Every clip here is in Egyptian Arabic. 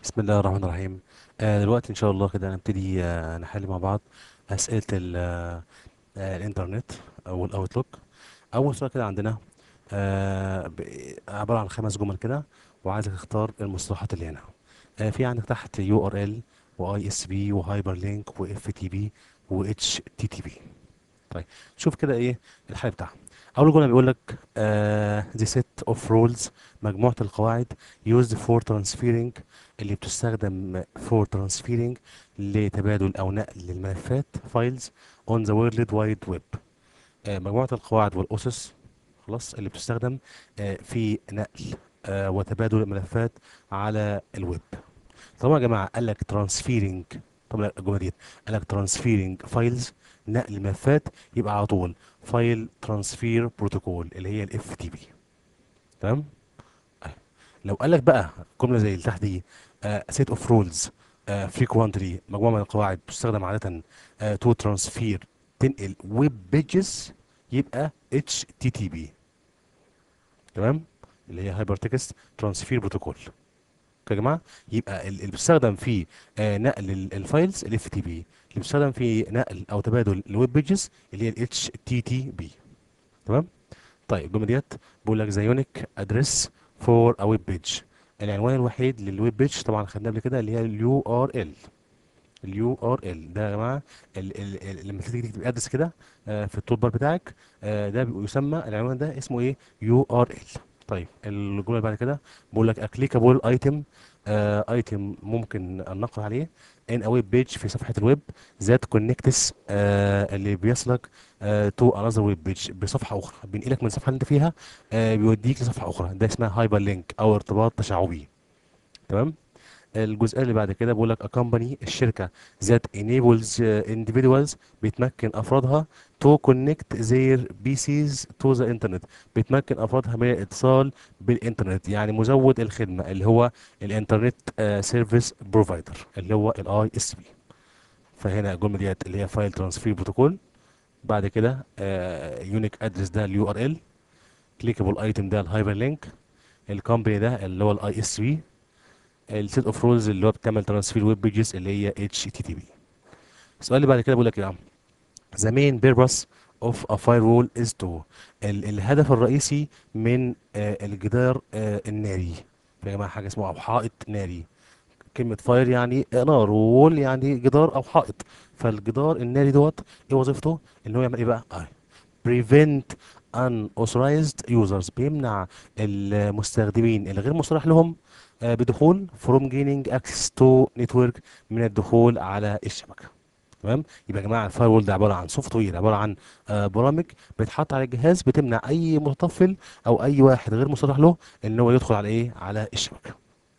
بسم الله الرحمن الرحيم آه دلوقتي ان شاء الله كده هنبتدي آه نحل مع بعض اسئله ال- آه آه، الانترنت او الاوتلوك اول سؤال كده عندنا آه ب- عباره عن خمس جمل كده وعايزك تختار المصطلحات اللي هنا آه في عندك تحت يو ار ال واي اس بي وهايبر لينك واف تي بي واتش تي تي بي طيب شوف كده ايه الحل بتاعها اول جمله بيقول لك آه the set of rules مجموعه القواعد used for transferring اللي بتستخدم for transferring لتبادل او نقل الملفات files on the world wide web آه مجموعه القواعد والاسس خلاص اللي بتستخدم آه في نقل آه وتبادل الملفات على الويب طبعا يا جماعه قال لك transferring طبعا الجمله ديت قال لك transferring files نقل الملفات يبقى على طول فايل ترانسفير بروتوكول اللي هي الاف تي بي تمام أيوة. لو قال لك بقى جمله زي اللي تحت دي سيت اوف رولز فريكوانتلي مجموعه من القواعد تستخدم عاده تو ترانسفير تنقل ويب بيجز يبقى اتش تي تي بي تمام اللي هي هايبر تكست ترانسفير بروتوكول يا جماعه يبقى ال- اللي بيستخدم في آه، نقل ال- الفايلز الاف تي بي اللي بيستخدم في نقل او تبادل الويب بيجز اللي هي الاتش تي تي بي تمام طيب الجمله ديت بيقول لك ذا يونيك ادريس فور ا ويب بيج العنوان الوحيد للويب بيج طبعا خدناه قبل كده اللي هي اليو ار ال اليو ار ال ده يا جماعه ال ال ال لما تيجي تكتب ادرس كده آه، في التول بار بتاعك آه، ده بيبقى يسمى العنوان ده اسمه ايه يو ار ال طيب الجمله اللي بعد كده بقول لك اكليكابل ايتم ايتم ممكن النقر عليه ان ا ويب بيج في صفحه الويب ذات كونكتس اللي بيصلك تو انذر ويب بيج بصفحه اخرى بينقلك من الصفحه اللي انت فيها آه، بيوديك لصفحه اخرى ده اسمها هايبر لينك او ارتباط تشعبي تمام الجزئيه اللي بعد كده بقول لك a company الشركه that enables uh, individuals بتمكن افرادها to connect their PCs to the internet بتمكن افرادها من الاتصال بالانترنت يعني مزود الخدمه اللي هو الانترنت سيرفيس بروفايدر اللي هو الاي اس بي فهنا الجمله ديت اللي هي فايل ترانسفير بروتوكول بعد كده يونيك ادرس ده اليو ار ال كليكابل ايتم ده الهايبر لينك الكومباني ده اللي هو الاي اس بي السيت اوف رولز اللي هو بتعمل ترانسفير ويب بيجز اللي هي اتش تي تي بي السؤال اللي بعد كده بيقول لك ايه يا عم the main purpose of a firewall is to ال الهدف الرئيسي من آه الجدار آه الناري يا جماعه حاجه اسمها او حائط ناري كلمه فاير يعني نار وول يعني جدار او حائط فالجدار الناري دوت ايه وظيفته ان هو يعمل ايه بقى آه. prevent unauthorized users بيمنع المستخدمين الغير مصرح لهم آه، بدخول from gaining access to network من الدخول على الشبكه تمام يبقى يا جماعه الفاير وول ده عباره عن سوفت وير عباره عن آه، برامج بتحط على الجهاز بتمنع اي متطفل او اي واحد غير مصرح له ان هو يدخل على ايه على الشبكه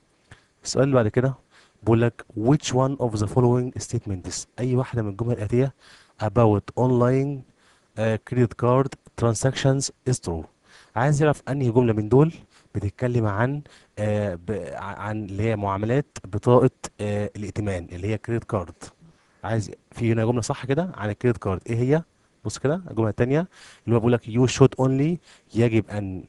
السؤال اللي بعد كده بيقول لك which one of the following statements اي واحده من الجمل الاتيه about online uh, credit card transactions is true عايز يعرف انهي جمله من دول بتتكلم عن آه ب- عن اللي هي معاملات بطاقه آه الائتمان اللي هي كريدت كارد عايز في هنا جمله صح كده عن الكريدت كارد ايه هي بص كده الجمله الثانيه اللي هو بيقول لك يو شود اونلي يجب ان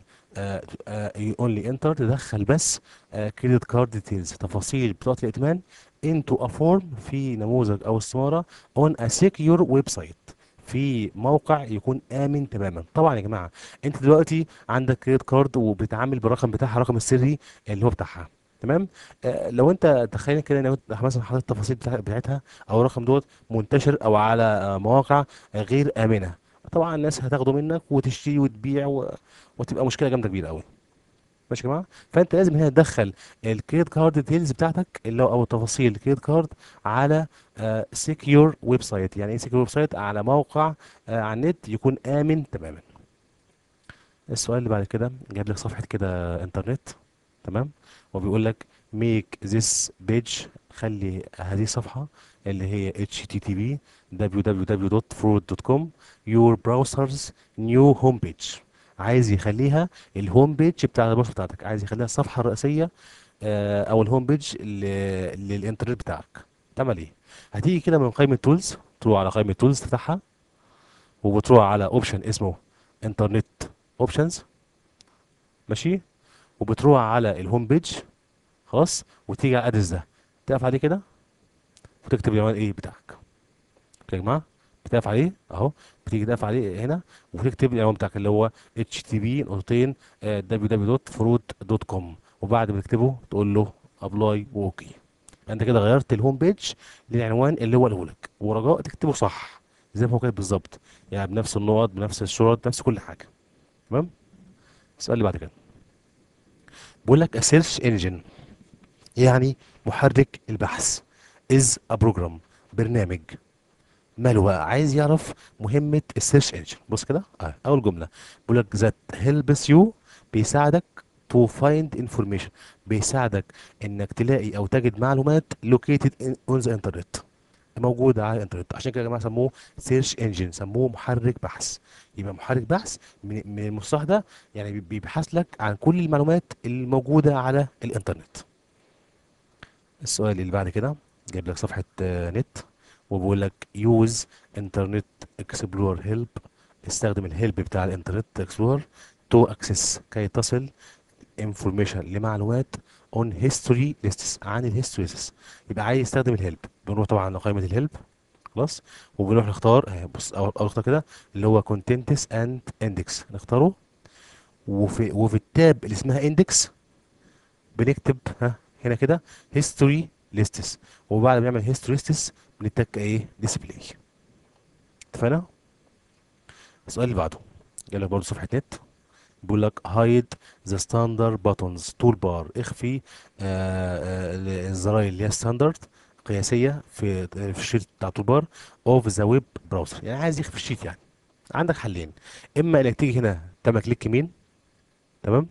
اونلي انتر تدخل بس كريدت كارد ديتيلز تفاصيل بطاقه الائتمان انتو ا فورم في نموذج او استماره اون ا سيكيور ويب سايت في موقع يكون امن تماما طبعا يا جماعه انت دلوقتي عندك كريدت كارد وبتتعامل بالرقم بتاعها الرقم السري اللي هو بتاعها تمام آه لو انت تخيل كده لو انت مثلا حاطط التفاصيل بتاع- بتاعتها او الرقم دوت منتشر او على آه مواقع آه، غير امنه طبعا الناس هتاخده منك وتشتري وتبيع و... وتبقى مشكله جامده كبيره قوي ماشي يا جماعه فانت لازم هنا تدخل الكريدت كارد ديتيلز بتاعتك اللي هو او تفاصيل الكريدت كارد على سكيور ويب سايت يعني ايه سكيور ويب سايت على موقع آه، على النت يكون امن تماما السؤال اللي بعد كده جايب لك صفحه كده انترنت تمام وبيقول لك make this page خلي هذه الصفحه اللي هي http www.fraud.com your browser's new homepage عايز يخليها الهوم بيج بتاع البوست بتاعتك عايز يخليها الصفحه الرئيسيه آه، او الهوم بيج ل- للانترنت بتاعك تعمل ايه هتيجي كده من قائمه تولز تروح على قائمه تولز تفتحها وبتروح على اوبشن اسمه انترنت اوبشنز ماشي وبتروح على الهوم بيج خلاص وتيجي على الادرس ده تقف عليه كده وتكتب العنوان ايه بتاعك اوكي يا جماعه بتقف عليه اهو بتيجي تقف عليه هنا وتكتب العنوان بتاعك اللي هو اتش تي بي نقطتين www.fruit.com وبعد ما تكتبه تقول له ابلاي واوكي انت كده غيرت الهوم بيج للعنوان اللي هو قاله لك ورجاء تكتبه صح زي ما هو كاتب بالظبط يعني بنفس النقط بنفس الشرط بنفس كل حاجه تمام السؤال اللي بعد كده بيقول لك سيرش انجن يعني محرك البحث از ا بروجرام برنامج ماله بقى عايز يعرف مهمة السيرش انجن بص كده اه اول جملة بيقول لك ذات هيلبس يو بيساعدك تو فايند انفورميشن بيساعدك انك تلاقي او تجد معلومات located اون ذا انترنت موجودة على الانترنت عشان كده يا جماعة سموه سيرش انجن سموه محرك بحث يبقى محرك بحث من من المصطلح ده يعني بي- بيبحث لك عن كل المعلومات الموجودة على الانترنت السؤال اللي بعد كده جايب لك صفحة آه، نت وبيقول لك يوز انترنت اكسبلور هيلب استخدم الهيلب بتاع الانترنت اكسبلور تو اكسس كي تصل انفورميشن لمعلومات اون هيستوري ليستس عن الهيستوري ليستس يبقى عايز يستخدم الهيلب بنروح طبعا لقائمة الهيلب خلاص وبنروح نختار آه، بص اول أول اختار كده اللي هو كونتنتس اند اندكس نختاره وفي وفي التاب اللي اسمها اندكس بنكتب ها هنا كده هيستوري ليستس وبعد ما نعمل هيستوري ليستس بنتك ايه ديسبلاي اتفقنا السؤال اللي بعده جاي لك برضه صفحه نت بيقول لك هايد ذا ستاندرد باتونز تول بار اخفي آه آه الزراير اللي هي ستاندرد قياسيه في في الشيت بتاع تول بار اوف ذا ويب براوزر يعني عايز يخفي الشيت يعني عندك حلين اما انك تيجي هنا تعمل كليك يمين تمام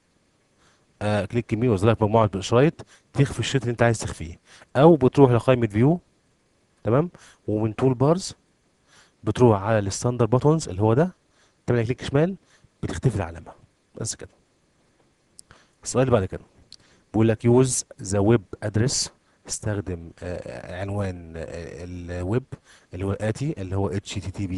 آه كليك يمين ويظهر لك مجموعه شرايط تخفي الشريط اللي انت عايز تخفيه او بتروح لقائمه فيو تمام ومن تول بارز بتروح على الستاندرد باتونز اللي هو ده تعمل كليك شمال بتختفي العلامه بس كده السؤال اللي بعد كده بيقول لك يوز ذا ويب ادرس استخدم آه، عنوان آه، الويب اللي هو الاتي اللي هو http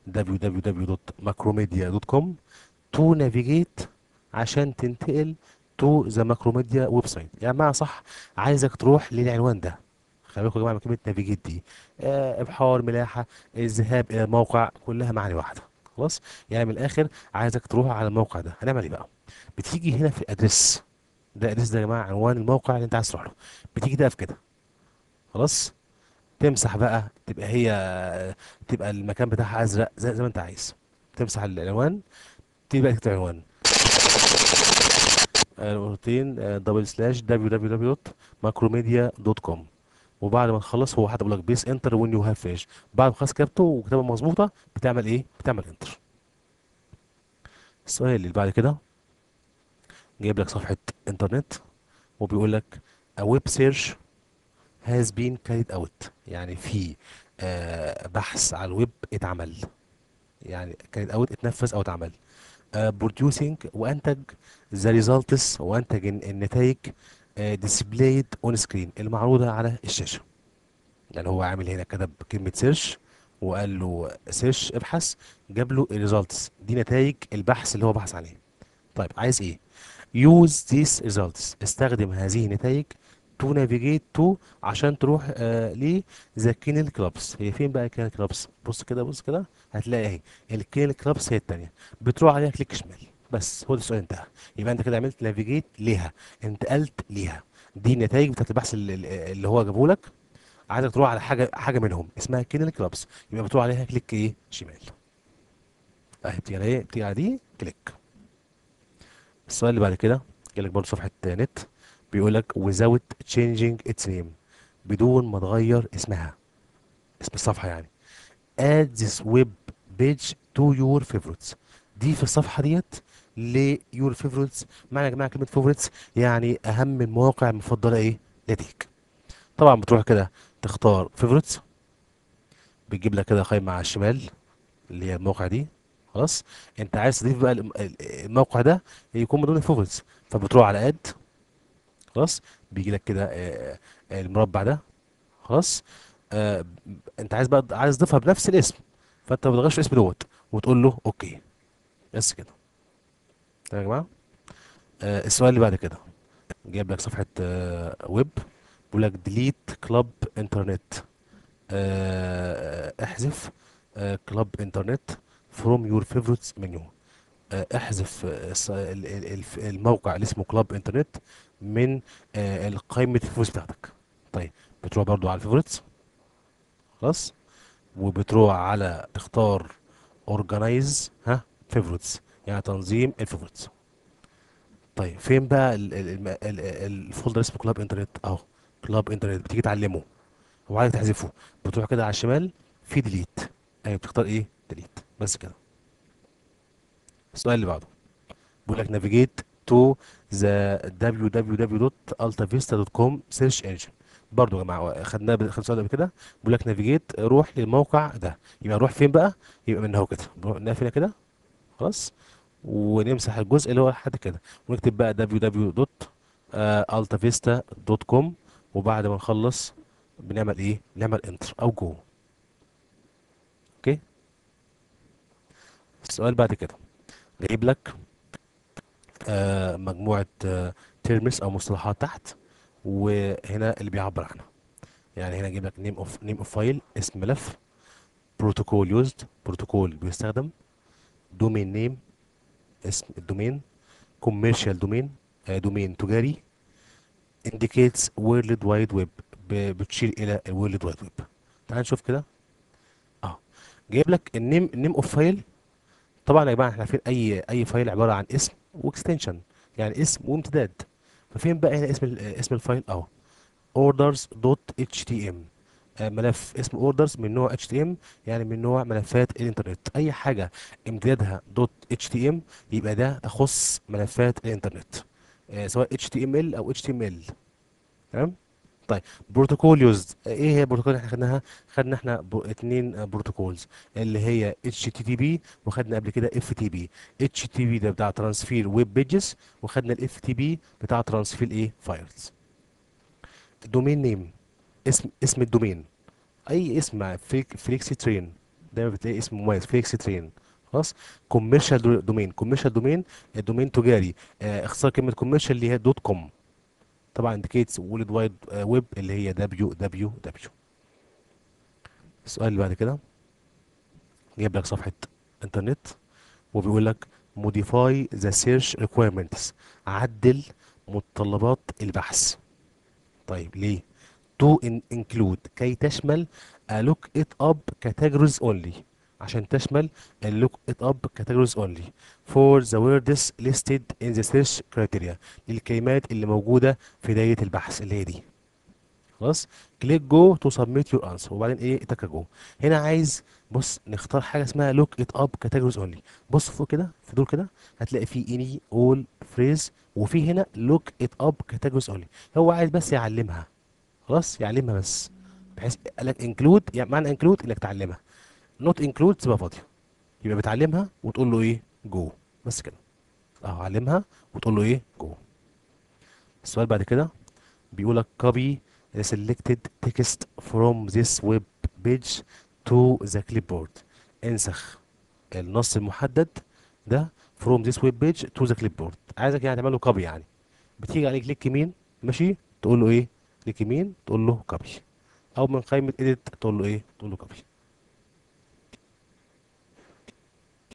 www.macromedia.com تو نافيجيت عشان تنتقل تو ذا ماكروميديا ويب سايت يعني معنى صح عايزك تروح للعنوان ده خلي بالكم يا جماعه من كلمه نافيجيت دي آه ابحار ملاحه الذهاب الى الموقع كلها معاني واحده خلاص يعني من الاخر عايزك تروح على الموقع ده هنعمل ايه بقى بتيجي هنا في الادرس ده الادرس ده يا جماعه عنوان الموقع اللي انت عايز تروح له بتيجي تقف كده خلاص تمسح بقى تبقى هي تبقى المكان بتاعها ازرق زي, زي ما انت عايز تمسح العنوان تبتدي بقى تكتب عنوان مرتين دبل سلاش www.macromedia.com وبعد ما تخلص هو هتقول لك بيس انتر وين يو هاف فيش بعد ما خلاص كتبته وكتابه مظبوطه بتعمل ايه؟ بتعمل انتر السؤال اللي بعد كده جايب لك صفحه انترنت وبيقول لك a web search has been carried out يعني في آه بحث على الويب اتعمل يعني كانت اوت اتنفذ او اتعمل بروديوسينج وانتج ذا ريزالتس وانتج الن- النتائج ديسبلايد اون سكرين المعروضه على الشاشه يعني هو عامل هنا كتب كلمه سيرش وقال له سيرش ابحث جاب له الريزالتس دي نتائج البحث اللي هو بحث عليه طيب عايز ايه use these results استخدم هذه النتائج to navigate to عشان تروح آه ل the kennel clubs هي فين بقى kennel clubs بص كده بص كده هتلاقي اهي الكينل clubs هي التانية بتروح عليها كليك شمال بس هو ده السؤال انتهى يبقى انت كده عملت نافيجيت ليها انتقلت ليها دي النتائج بتاعت البحث اللي, اللي هو جابه لك عايزك تروح على حاجه حاجه منهم اسمها كينل كلابس يبقى بتروح عليها كليك ايه شمال اهي بتيجي على ايه بتيجي على دي كليك السؤال اللي بعد كده جالك برضه صفحة نت بيقول لك without changing its name بدون ما تغير اسمها اسم الصفحة يعني add this web page to your favorites دي في الصفحة ديت ل your favorites معنى يا جماعة كلمة favorites يعني أهم المواقع المفضلة إيه لديك طبعا بتروح كده تختار favorites بتجيب لك كده قائمة على الشمال اللي هي المواقع دي خلاص انت عايز تضيف بقى الم- ال- الموقع ده يكون من ضمن الفيفوريتس فبتروح على اد خلاص بيجي لك كده آه، آه، المربع ده خلاص آه، انت عايز بقى عايز تضيفها بنفس الاسم فانت ما بتغيرش الاسم دوت وتقول له اوكي بس كده تمام يا جماعه آه، السؤال اللي بعد كده جايب لك صفحه آه، ويب بيقول لك ديليت كلاب انترنت آه، احذف كلاب انترنت فروم يور فيفورتس منيو احذف آه، الص- ال- ال- الف- الموقع اللي اسمه كلاب انترنت من آه، قائمه الفيفورتس بتاعتك طيب بتروح برضو على الفيفورتس خلاص وبتروح على تختار اورجنايز ها فيفورتس يعني تنظيم الفيفورتس طيب فين بقى ال- ال- الم- ال- ال- الفولدر اسمه كلاب انترنت اهو كلاب انترنت بتيجي تعلمه وعايز تحذفه بتروح كده على الشمال في ديليت ايوه بتختار ايه ديليت بس كده السؤال اللي بعده بيقول لك نافيجيت تو ذا www.altavista.com سيرش انجن برضو يا جماعه خدناه خدنا السؤال ده قبل كده بيقول لك نافيجيت روح للموقع ده يبقى نروح فين بقى يبقى من هو كده نروح نقفل كده خلاص ونمسح الجزء اللي هو لحد كده ونكتب بقى www.altavista.com وبعد ما نخلص بنعمل ايه بنعمل انتر او جو اوكي السؤال بعد كده جايب لك آه مجموعة آه تيرمز او مصطلحات تحت وهنا اللي بيعبر عنها يعني هنا جايب لك نيم اوف نيم اوف فايل اسم ملف بروتوكول يوزد بروتوكول بيستخدم دومين نيم اسم الدومين كوميرشال دومين دومين تجاري indicates world wide web ب- بتشير الى الورلد وايد ويب تعال نشوف كده اه جايب لك النيم النيم اوف فايل طبعا يا جماعه احنا عارفين اي اي فايل عباره عن اسم واكستنشن يعني اسم وامتداد ففين بقى هنا اسم ال- اسم الفايل اهو orders.htm آه، ملف اسمه orders من نوع htm يعني من نوع ملفات الانترنت اي حاجه امتدادها .htm يبقى ده اخص ملفات الانترنت آه، سواء html او html تمام طيب بروتوكول يوزد ايه هي البروتوكول اللي احنا خدناها خدنا احنا ب... اتنين بروتوكولز اللي هي HTTP وخدنا قبل كده FTP HTTP ده بتاع ترانسفير ويب بيجز وخدنا ال FTP بتاع ترانسفير ايه فايلز الدومين نيم اسم اسم الدومين اي اسم مع فليك فليكسي ترين دايما بتلاقي اسم مميز فليكسي ترين خلاص كوميرشال دومين كوميرشال دومين الدومين تجاري آه اختصار كلمه كوميرشال اللي هي دوت كوم طبعا انديكيتس وورلد وايد ويب اللي هي دبليو دبليو دبليو السؤال اللي بعد كده جايب لك صفحة انترنت وبيقول لك modify the search requirements عدل متطلبات البحث طيب ليه to in include كي تشمل a look it up categories only عشان تشمل ال look it up categories only for the words listed in the search criteria للكلمات اللي موجودة في دايرة البحث اللي هي دي خلاص كليك جو تو سبميت يور انسر وبعدين ايه تك جو هنا عايز بص نختار حاجه اسمها لوك ات اب كاتيجوريز اونلي بص فوق كده في دول كده هتلاقي في اني اول فريز وفي هنا لوك ات اب كاتيجوريز اونلي هو عايز بس يعلمها خلاص يعلمها بس بحيث قال لك انكلود يعني معنى انكلود انك تعلمها نوت انكلود تبقى فاضيه يبقى بتعلمها وتقول له ايه جو بس كده اهو علمها وتقول له ايه جو السؤال بعد كده بيقول لك copy the selected text from this web page to the clipboard انسخ النص المحدد ده from this web page to the clipboard عايزك يعني تعمل له copy يعني بتيجي عليه كليك يمين ماشي تقول له ايه كليك يمين تقول له copy او من قائمة edit تقول له ايه تقول له copy